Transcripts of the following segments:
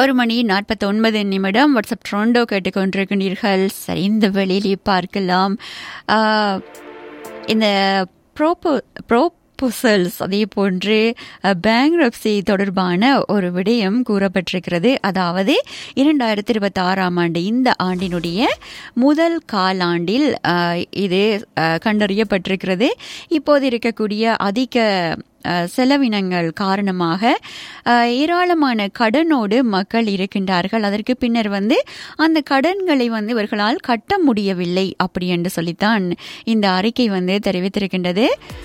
ஒரு மணி நாற்பத்தி ஒன்பது நிமிடம் வாட்ஸ்அப் ட்ரோண்டோ கேட்டுக்கொண்டிருக்கிறீர்கள் சரி இந்த வெளியிலே பார்க்கலாம் ஆஹ், இந்த ப்ரோப்போ ப்ரோபோசல்ஸ் அதே போன்று பேங்க்ரப்சி தொடர்பான ஒரு விடயம் கூறப்பட்டிருக்கிறது அதாவது இரண்டாயிரத்தி இருபத்தி ஆறாம் ஆண்டு இந்த ஆண்டினுடைய முதல் காலாண்டில் ஆஹ், இது ஆஹ், கண்டறியப்பட்டிருக்கிறது இப்போது இருக்கக்கூடிய அதிக அஹ், செலவினங்கள் காரணமாக அஹ், ஏராளமான கடனோடு மக்கள் இருக்கின்றார்கள் அதற்கு பின்னர் வந்து அந்த கடன்களை வந்து இவர்களால் கட்ட முடியவில்லை அப்படி என்று சொல்லித்தான் இந்த அறிக்கை வந்து தெரிவித்திருக்கின்றது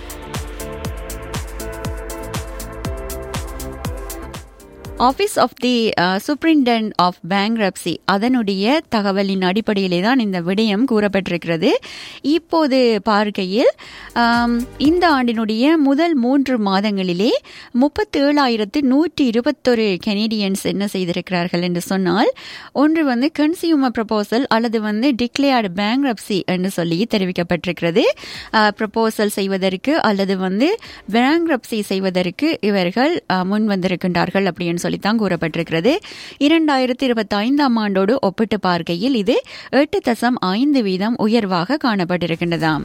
office of the superintendent of bankruptcy அதனுடைய தகவலின் அடிப்படையிலே தான் இந்த விடயம் கூறப்பட்டிருக்கிறது இப்போது பார்க்கையில் ஆம், இந்த ஆண்டினுடைய முதல் மூன்று மாதங்களிலே முப்பத்தி ஏழாயிரத்து நூற்றி இருபத்தொரு கெனடியன்ஸ் என்ன செய்திருக்கிறார்கள் என்று சொன்னால் ஒன்று வந்து கன்சியூமர் ப்ரப்போசல் அல்லது வந்து டிக்ளேர்டு பேங்க்ரப்சி என்று சொல்லி தெரிவிக்கப்பட்டிருக்கிறது ப்ரப்போசல் செய்வதற்கு அல்லது வந்து பேங்க்ரப்சி செய்வதற்கு இவர்கள் அஹ், முன் வந்திருக்கின்றார்கள் அப்படின்னு சொல்லித்தான் கூறப்பட்டிருக்கிறது இரண்டாயிரத்தி இருபத்தி ஐந்தாம் ஆண்டோடு ஒப்பிட்டு பார்க்கையில் இது எட்டு தசம் ஐந்து வீதம் உயர்வாக காணப்பட்டிருக்கின்றதாம்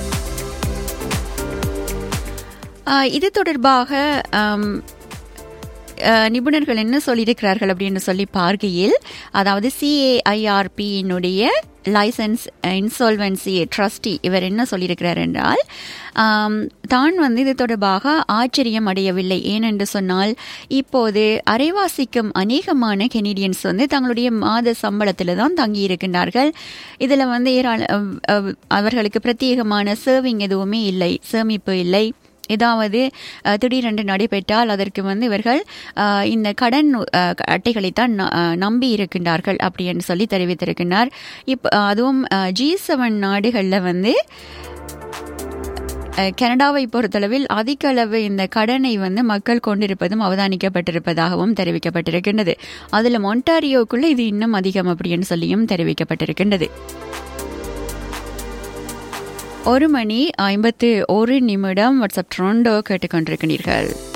ஆஹ் இது தொடர்பாக ஆம், அஹ், நிபுணர்கள் என்ன சொல்லியிருக்கிறார்கள் அப்படின்னு சொல்லி பார்க்கையில் அதாவது சிஏஐஆர்பியினுடைய லைசன்ஸ் இன்சால்வன்சி ட்ரஸ்டி இவர் என்ன சொல்லியிருக்கிறார் என்றால் ஆம், தான் வந்து இது தொடர்பாக ஆச்சரியம் அடையவில்லை ஏனென்று சொன்னால் இப்போது அரைவாசிக்கும் அநேகமான கெனடியன்ஸ் வந்து தங்களுடைய மாத சம்பளத்தில் தான் தங்கி இருக்கின்றார்கள் இதில் வந்து ஏராள அஹ், அஹ், அவர்களுக்கு பிரத்யேகமான சேவிங் எதுவுமே இல்லை சேமிப்பு இல்லை ஏதாவது அஹ், திடீரென்று நடைபெற்றால் அதற்கு வந்து இவர்கள் அஹ், இந்த கடன் அஹ், அட்டைகளைத்தான் ந- அஹ், நம்பி இருக்கின்றார்கள் அப்படி என்று சொல்லி தெரிவித்திருக்கின்றார் இப்போ அதுவும் ஜி செவன் நாடுகளில் வந்து அஹ், கனடாவை பொறுத்தளவில் அதிக அளவு இந்த கடனை வந்து மக்கள் கொண்டிருப்பதும் அவதானிக்கப்பட்டிருப்பதாகவும் தெரிவிக்கப்பட்டிருக்கின்றது அதில் மொன்டாரியோக்குள்ள இது இன்னும் அதிகம் அப்படின்னு சொல்லியும் தெரிவிக்கப்பட்டிருக்கின்றது ஒரு மணி ஐம்பத்து ஒரு நிமிடம் வாட்ஸ்அப் ட்ரோண்டோ கேட்டுக்கொண்டிருக்கிறீர்கள்